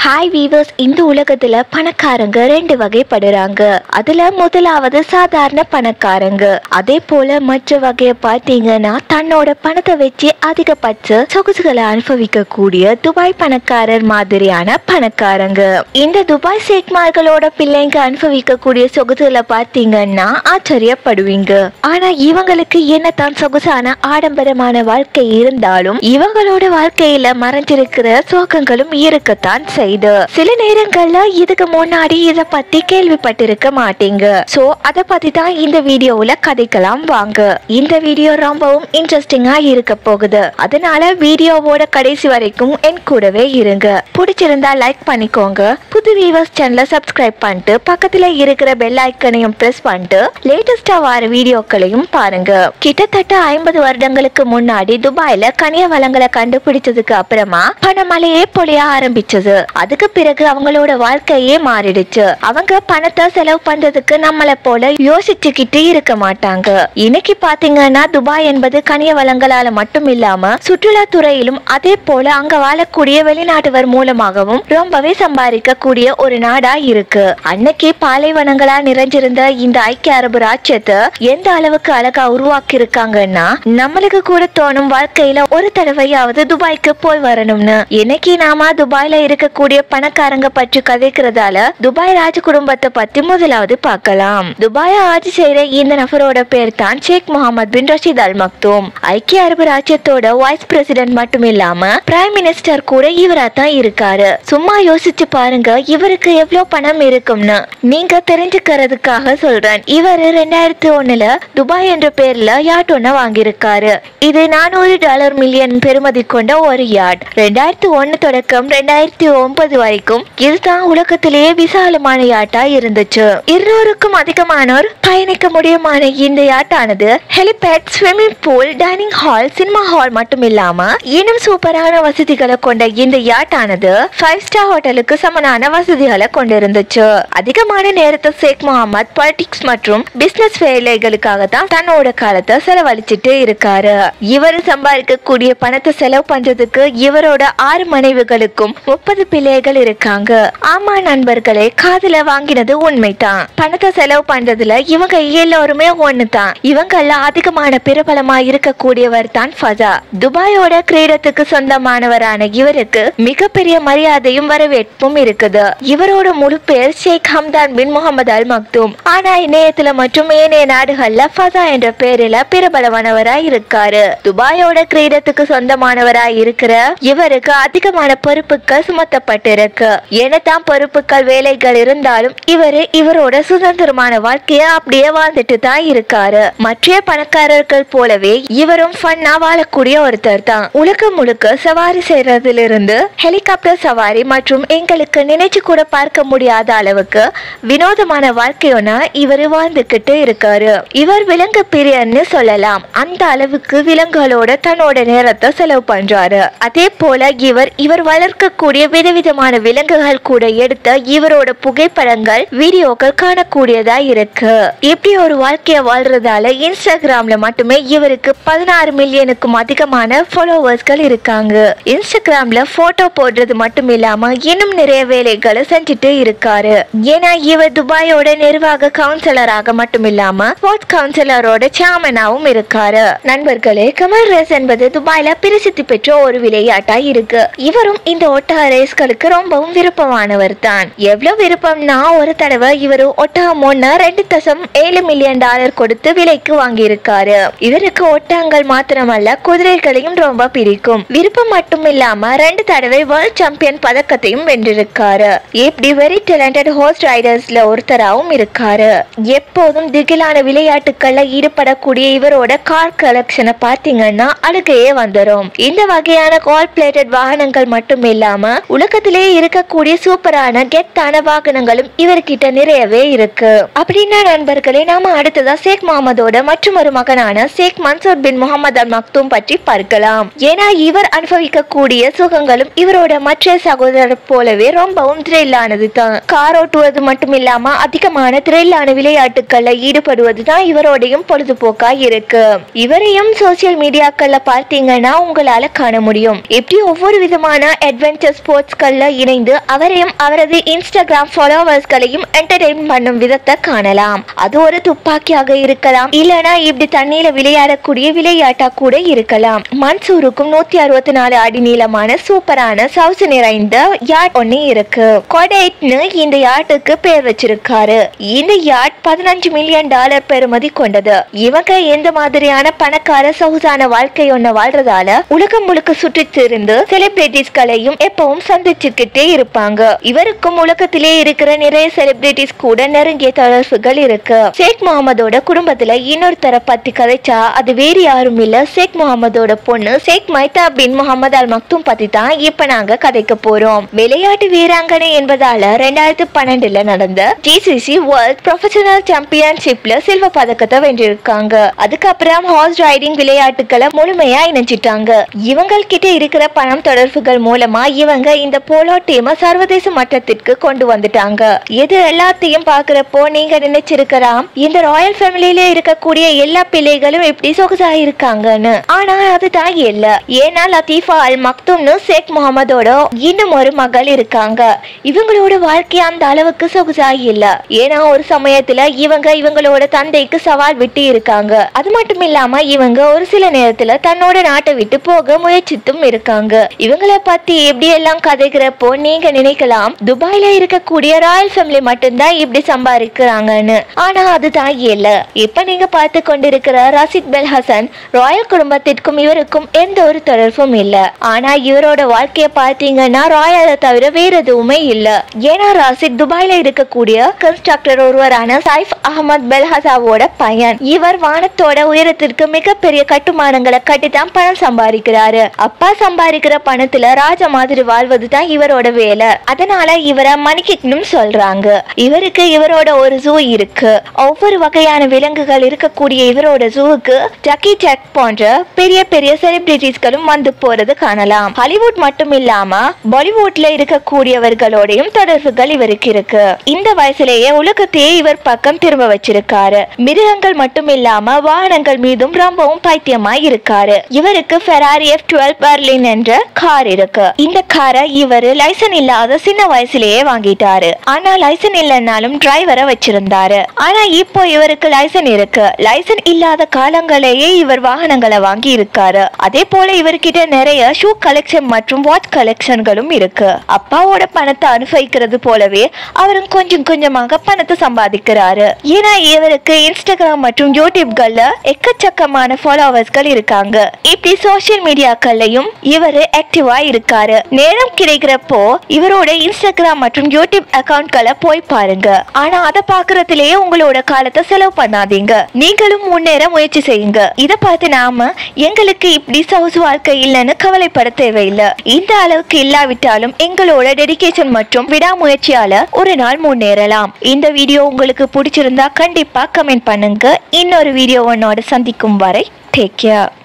hi viewers இந்த உலகத்துல பணக்காரங்க ரெண்டு வகைப்படுறாங்க அதுல முதலாவது சாதாரண பணக்காரங்க அதே போல மற்ற வகையை பார்த்தீங்கன்னா தன்னோட பணத்தை வச்சு அதிகபட்ச சொகுசுகளை அனுபவிக்க கூடிய துபாய் பணக்காரர் மாதிரியான பணக்காரங்க இந்த துபாய் சேக்மார்களோட பிள்ளைங்க அனுபவிக்க கூடிய சொகுசுகளை பார்த்தீங்கன்னா ஆச்சரியப்படுவீங்க ஆனா இவங்களுக்கு என்னதான் சொகுசான ஆடம்பரமான வாழ்க்கை இருந்தாலும் இவங்களோட வாழ்க்கையில மறைஞ்சிருக்கிற சோகங்களும் இருக்கத்தான் செய்யுது சில நேரங்கள்ல இதுக்கு முன்னாடி இத பத்தி கேள்விப்பட்டிருக்க மாட்டீங்க சோ அத பத்தி தான் இந்த வீடியோவுல கதைக்கலாம் வாங்க இந்த வீடியோ ரொம்பவும் இன்ட்ரெஸ்டிங்கா இருக்க போகுது அதனால வீடியோவோட கடைசி வரைக்கும் என் கூடவே இருங்க பிடிச்சிருந்தா லைக் பண்ணிக்கோங்க புது வியூவர்ஸ் சேனலை சப்ஸ்கிரைப் பண்ணிட்டு பக்கத்துல இருக்கிற பெல் ஐக்கனையும் பிரஸ் பண்ணிட்டு லேட்டஸ்டா வர வீடியோக்களையும் பாருங்க கிட்டத்தட்ட ஐம்பது வருடங்களுக்கு முன்னாடி துபாயில கனிய வளங்களை கண்டுபிடிச்சதுக்கு அப்புறமா பணமழையே பொழிய ஆரம்பிச்சது அதுக்கு பிறகு அவங்களோட வாழ்க்கையே மாறிடுச்சு அவங்க பணத்தை செலவு பண்றதுக்கு நம்மள போல யோசிச்சுக்கிட்டு இருக்க மாட்டாங்க இன்னைக்கு பாத்தீங்கன்னா துபாய் என்பது கனிய வளங்களால மட்டும் இல்லாம சுற்றுலா துறையிலும் அதே போல அங்க வாழக்கூடிய வெளிநாட்டவர் மூலமாகவும் ரொம்பவே சம்பாதிக்க கூடிய ஒரு நாடா இருக்கு அன்னைக்கு பாலைவனங்களா நிறைஞ்சிருந்த இந்த ஐக்கிய அரபு ராஜ்யத்தை எந்த அளவுக்கு அழகா உருவாக்கி இருக்காங்கன்னா நம்மளுக்கு கூட தோணும் வாழ்க்கையில ஒரு தடவையாவது துபாய்க்கு போய் வரணும்னு இன்னைக்கு நாம துபாய்ல இருக்கக்கூடிய பணக்காரங்க பற்றி கதைக்கிறதால துபாய் ராஜ குடும்பத்தை பத்தி முதலாவது பார்க்கலாம் துபாய ஆட்சி செய்யற இந்த நபரோட பேர் தான் ஷேக் முகமது பின் ரஷீத் அல் மக்தூம் ஐக்கிய அரபு ராஜ்யத்தோட வைஸ் பிரசிடென்ட் மட்டும் இல்லாம பிரைம் மினிஸ்டர் கூட இவரா தான் இருக்காரு சும்மா யோசிச்சு பாருங்க இவருக்கு எவ்வளவு பணம் இருக்கும்னு நீங்க தெரிஞ்சுக்கிறதுக்காக சொல்றேன் இவர் ரெண்டாயிரத்தி ஒண்ணுல துபாய் என்ற பேர்ல யாட் ஒண்ணு வாங்கியிருக்காரு இது நானூறு டாலர் மில்லியன் பெறுமதி கொண்ட ஒரு யாட் ரெண்டாயிரத்தி ஒண்ணு தொடக்கம் ரெண்டாயிரத்தி ஒன்பது வரைக்கும் இதுதான் உலகத்திலேயே விசாலமான யாட்டா இருந்துச்சு இருநூறுக்கும் அதிகமானோர் பயணிக்க முடியுமான இந்த யாட்டானது helipad swimming pool dining hall cinema hall மட்டும் இல்லாம இன்னும் சூப்பரான வசதிகளை கொண்ட இந்த யாட்டானது ஃபைவ் ஸ்டார் ஹோட்டலுக்கு சமனான வசதிகளை கொண்டிருந்துச்சு அதிகமான நேரத்தை ஷேக் முகமது பாலிடிக்ஸ் மற்றும் பிசினஸ் வேலைகளுக்காக தான் தன்னோட காலத்தை செலவழிச்சிட்டு இருக்காரு இவர் சம்பாதிக்கக்கூடிய பணத்தை செலவு பண்றதுக்கு இவரோட ஆறு மனைவிகளுக்கும் முப்பது பிள்ளைகள் இருக்காங்க ஆமா நண்பர்களே காதுல வாங்கினது உண்மைதான் பணத்தை செலவு பண்றதுல இவங்க எல்லோருமே ஒண்ணுதான் இவங்கள அதிகமான பிரபலமா இருக்கக்கூடியவர் தான் ஃபசா துபாயோட கிரீடத்துக்கு சொந்தமானவரான இவருக்கு மிகப்பெரிய மரியாதையும் வரவேற்பும் இருக்குது இவரோட முழு பேர் ஷேக் ஹம்தான் பின் முகமது அல் மக்தூம் ஆனா இணையத்துல மற்றும் ஏனைய நாடுகள்ல ஃபசா என்ற பேரில பிரபலமானவராய் இருக்காரு துபாயோட கிரீடத்துக்கு சொந்தமானவராய் இருக்கிற இவருக்கு அதிகமான பொறுப்புகள் சுமத்தப்பட்டிருக்கு என்னதான் பொறுப்புகள் வேலைகள் இருந்தாலும் இவரு இவரோட சுதந்திரமான வாழ்க்கைய அப்படியே வாழ்ந்துட்டு தான் இருக்காரு மற்ற பணக்காரர்கள் போலவே இவரும் ஃபன்னா வாழக்கூடிய ஒருத்தர் தான் உலகம் முழுக்க சவாரி செய்யறதிலிருந்து ஹெலிகாப்டர் சவாரி மற்றும் எங்களுக்கு நினைச்சு கூட பார்க்க முடியாத அளவுக்கு வினோதமான வாழ்க்கையோனா இவர் வாழ்ந்துகிட்டு இருக்காரு இவர் விலங்கு பிரியன்னு சொல்லலாம் அந்த அளவுக்கு விலங்குகளோட தன்னோட நேரத்தை செலவு பண்றாரு அதே போல இவர் இவர் வளர்க்கக்கூடிய விதவிதமான விலங்குகள் கூட எடுத்த இவரோட புகைப்படங்கள் வீடியோக்கள் காணக்கூடியதா இருக்கு இப்படி ஒரு வாழ்க்கைய வாழ்றதால இன்ஸ்டாகிராம்ல மட்டுமே இவருக்கு பதினாறு மில்லியனுக்கும் அதிகமான ஃபாலோவர்ஸ்கள் இருக்காங்க இன்ஸ்டாகிராம்ல போட்டோ போடுறது மட்டும் இல்லாம இன்னும் நிறைய வேலைகளை செஞ்சுட்டு இருக்காரு ஏன்னா இவர் துபாயோட நிர்வாக கவுன்சிலராக மட்டும் இல்லாம ஸ்போர்ட்ஸ் கவுன்சிலரோட சேர்மனாவும் இருக்காரு நண்பர்களே கமல் ரேஸ் என்பது துபாயில பிரசித்தி பெற்ற ஒரு விளையாட்டா இருக்கு இவரும் இந்த ஒட்டக ரேஸ்களுக்கு ரொம்பவும் விருப்பமானவர் தான் எவ்வளவு விருப்பம்னா ஒரு தடவை இவரு ஒட்டகம் ஒண்ணு ரெண்டு தசம் ஏழு மில்லியன் டாலர் கொடுத்து விலைக்கு வாங்கியிருக்காரு இவருக்கு ஒட்டகங்கள் மாத்திரமல்ல குதிரைகளையும் ரொம்ப பிடிக்கும் விருப்பம் மட்டும் இல்லாம ரெண்டு தடவை வேர்ல்ட் சாம்பியன் பதக்கத்தையும் வென்றிருக்காரு இப்படி வெரி டேலண்டட் ஹோஸ்ட் ரைடர்ஸ்ல ஒருத்தராகவும் இருக்காரு எப்போதும் திகிலான விளையாட்டுகள்ல ஈடுபடக்கூடிய இவரோட கார் கலெக்ஷனை பார்த்தீங்கன்னா அழுகையே வந்துடும் இந்த வகையான கால் பிளேட்டட் வாகனங்கள் மட்டும் இல்லாம உலகத்திலே இருக்கக்கூடிய சூப்பரான கெத்தான வாகனங்களும் இவர்கிட்ட நிறையவே இருக்கு அப்படின்னா நண்பர்களே நாம அடுத்ததா ஷேக் முகமதோட மற்றும் ஒரு மகனான ஷேக் மன்சூர் பின் முகமது அல் மக்தூம் பற்றி பார்க்கலாம் ஏன்னா இவர் அனுபவிக்கக்கூடிய சுகங்களும் இவரோட மற்ற சகோதரர் போலவே ரொம்பவும் த்ரில்லானது தான் கார் ஓட்டுவது மட்டும் இல்லாம அதிகமான த்ரில்லான விளையாட்டுகள்ல ஈடுபடுவது தான் இவரோடையும் பொழுதுபோக்கா இருக்கு இவரையும் சோசியல் மீடியாக்கள்ல பார்த்தீங்கன்னா உங்களால காண முடியும் இப்படி ஒவ்வொரு விதமான அட்வென்ச்சர் ஸ்போர்ட்ஸ்கள் வீடியோக்கள்ல இணைந்து அவரையும் அவரது இன்ஸ்டாகிராம் ஃபாலோவர்ஸ்களையும் என்டர்டெயின் பண்ணும் விதத்தை காணலாம் அது ஒரு துப்பாக்கியாக இருக்கலாம் இல்லனா இப்படி தண்ணீர விளையாடக்கூடிய விளையாட்டா கூட இருக்கலாம் மன்சூருக்கும் நூத்தி அறுபத்தி நாலு அடி நீளமான சூப்பரான சவுசு நிறைந்த யாட் ஒண்ணு இருக்கு கொடைட்னு இந்த யாட்டுக்கு பேர் வச்சிருக்காரு இந்த யாட் பதினஞ்சு மில்லியன் டாலர் பெறுமதி கொண்டது இவங்க எந்த மாதிரியான பணக்கார சொகுசான வாழ்க்கை ஒண்ணு வாழ்றதால உலகம் முழுக்க சுற்றி திரிந்து செலிபிரிட்டிஸ்களையும் எப்பவும் சந்திச்சுக்கிட்டே இருப்பாங்க இவருக்கும் உலகத்திலே இருக்கிற நிறைய செலிபிரிட்டிஸ் கூட நெருங்கிய தொடர்புகள் இருக்கு ஷேக் முகமதோட குடும்பத்துல இன்னொருத்தரை பத்தி கதைச்சா அது வேறு யாரும் இல்ல ஷேக் முகமதோட பொண்ணு ஷேக் மைதா பின் முகமது அல் மக்தும் பத்தி தான் இப்ப நாங்க கதைக்க போறோம் விளையாட்டு வீராங்கனை என்பதால ரெண்டாயிரத்தி பன்னெண்டுல நடந்த ஜிசிசி வேர்ல்ட் ப்ரொஃபஷனல் சாம்பியன்ஷிப்ல சில்வ பதக்கத்தை வென்றிருக்காங்க அதுக்கப்புறம் ஹார்ஸ் ரைடிங் விளையாட்டுக்களை முழுமையா இணைஞ்சிட்டாங்க இவங்கள்கிட்ட இருக்கிற பணம் தொடர்புகள் மூலமா இவங்க இந்த போலோ டீமை சர்வதேச மட்டத்திற்கு கொண்டு வந்துட்டாங்க இது எல்லாத்தையும் பாக்குறப்போ நீங்க நினைச்சிருக்கலாம் இந்த ராயல் ஃபேமிலியில இருக்கக்கூடிய எல்லா பிள்ளைகளும் இப்படி சொகுசா இருக்காங்கன்னு ஆனா அதுதான் இல்ல ஏன்னா லத்தீஃபா அல் மக்தும்னு ஷேக் முகமதோட இன்னும் ஒரு மகள் இருக்காங்க இவங்களோட வாழ்க்கை அந்த அளவுக்கு சொகுசா இல்ல ஏன்னா ஒரு சமயத்துல இவங்க இவங்களோட தந்தைக்கு சவால் விட்டு இருக்காங்க அது மட்டும் இல்லாம இவங்க ஒரு சில நேரத்துல தன்னோட நாட்டை விட்டு போக முயற்சித்தும் இருக்காங்க இவங்கள பத்தி எப்படி எல்லாம் கதைக்கிறப்போ நீங்க நினைக்கலாம் துபாயில இருக்கக்கூடிய ராயல் ஃபேமிலி மட்டும்தான் இப்படி சம்பாதிக்கிறாங்கன்னு ஆனா அதுதான் இல்ல இப்ப நீங்க பார்த்து கொண்டிருக்கிற ரசித் பெல் ஹசன் ராயல் குடும்பத்திற்கும் இவருக்கும் எந்த ஒரு தொடர்பும் இல்ல ஆனா இவரோட வாழ்க்கைய பார்த்தீங்கன்னா ராயலை தவிர வேற எதுவுமே இல்ல ஏன்னா ராசித் துபாயில இருக்கக்கூடிய கன்ஸ்ட்ரக்டர் ஒருவரான சைஃப் அகமது பெல்ஹசாவோட பையன் இவர் வானத்தோட உயரத்திற்கு மிகப்பெரிய கட்டுமானங்களை கட்டித்தான் பணம் சம்பாதிக்கிறாரு அப்பா சம்பாதிக்கிற பணத்துல ராஜா மாதிரி வாழ்வது தான் இவரோட வேலை அதனால இவரை மணிக்கிட்னும் சொல்றாங்க இவருக்கு இவரோட ஒரு ஜூ இருக்கு ஒவ்வொரு வகையான விலங்குகள் இருக்கக்கூடிய இவரோட ஜூவுக்கு ஜக்கி ஜாக் போன்ற பெரிய பெரிய செலிபிரிட்டிஸ்களும் வந்து போறது காணலாம் ஹாலிவுட் மட்டும் இல்லாம பாலிவுட்ல இருக்கக்கூடியவர்களோடையும் தொடர்புகள் இவருக்கு இருக்கு இந்த வயசுலேயே உலகத்தையே இவர் பக்கம் திரும்ப வச்சிருக்காரு மிருகங்கள் மட்டும் இல்லாம வாகனங்கள் மீதும் ரொம்பவும் பைத்தியமாய் இருக்காரு இவருக்கு ஃபெராரி எஃப் டுவெல் பர்லின் என்ற கார் இருக்கு இந்த காரை இவர் லைசன் இல்லாத சின்ன வயசுலயே வாங்கிட்டாரு ஆனா லைசன் இல்லைன்னாலும் டிரைவரை வச்சிருந்தாரு ஆனா இப்போ இவருக்கு லைசன் இருக்கு லைசன் இல்லாத காலங்களேயே இவர் வாகனங்களை வாங்கி இருக்காரு அதே போல இவர்கிட்ட நிறைய ஷூ கலெக்ஷன் மற்றும் வாட்ச் கலெக்ஷன்களும் இருக்கு அப்பாவோட பணத்தை அனுபவிக்கிறது போலவே அவரும் கொஞ்சம் கொஞ்சமாக பணத்தை சம்பாதிக்கிறாரு ஏன்னா இவருக்கு இன்ஸ்டாகிராம் மற்றும் யூடியூப்கள்ல எக்கச்சக்கமான ஃபாலோவர்ஸ்கள் இருக்காங்க இப்படி சோஷியல் மீடியாக்கள்லயும் இவரு ஆக்டிவா இருக்காரு நேரம் கிடைக்கிறப்போ இவரோட இன்ஸ்டாகிராம் மற்றும் யூடியூப் அக்கவுண்ட்களை போய் பாருங்க ஆனா அதை பாக்குறதுலயே உங்களோட காலத்தை செலவு பண்ணாதீங்க நீங்களும் முன்னேற முயற்சி செய்யுங்க இத பார்த்து நாம எங்களுக்கு இப்படி சவுசு வாழ்க்கை இல்லைன்னு கவலைப்பட தேவையில்லை இந்த அளவுக்கு இல்லாவிட்டாலும் எங்களோட டெடிகேஷன் மற்றும் விடாமுயற்சியால ஒரு நாள் முன்னேறலாம் இந்த வீடியோ உங்களுக்கு பிடிச்சிருந்தா கண்டிப்பா கமெண்ட் பண்ணுங்க இன்னொரு வீடியோ உன்னோட சந்திக்கும் வரை டேக் கேர்